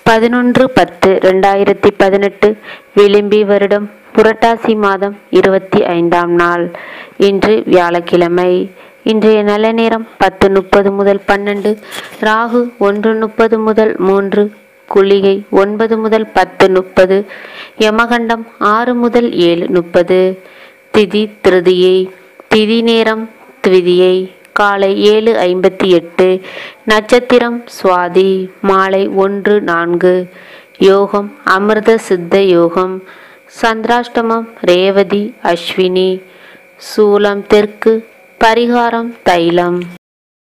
பதினொன்று பத்து ரெண்டாயிரத்தி பதினெட்டு விளிம்பி வருடம் புரட்டாசி மாதம் இருபத்தி ஐந்தாம் நாள் இன்று வியாழக்கிழமை இன்றைய நல்ல நேரம் பத்து முப்பது முதல் பன்னெண்டு ராகு ஒன்று முப்பது முதல் மூன்று குளிகை ஒன்பது முதல் பத்து முப்பது யமகண்டம் ஆறு முதல் ஏழு முப்பது திதி திருதியை திதி நேரம் திவிதியை காலை ஏழு ஐம்பத்தி எட்டு நட்சத்திரம் சுவாதி மாலை ஒன்று நான்கு யோகம் அமிர்த சித்த யோகம் சந்திராஷ்டமம் ரேவதி அஸ்வினி சூலம் தெற்கு பரிகாரம் தைலம்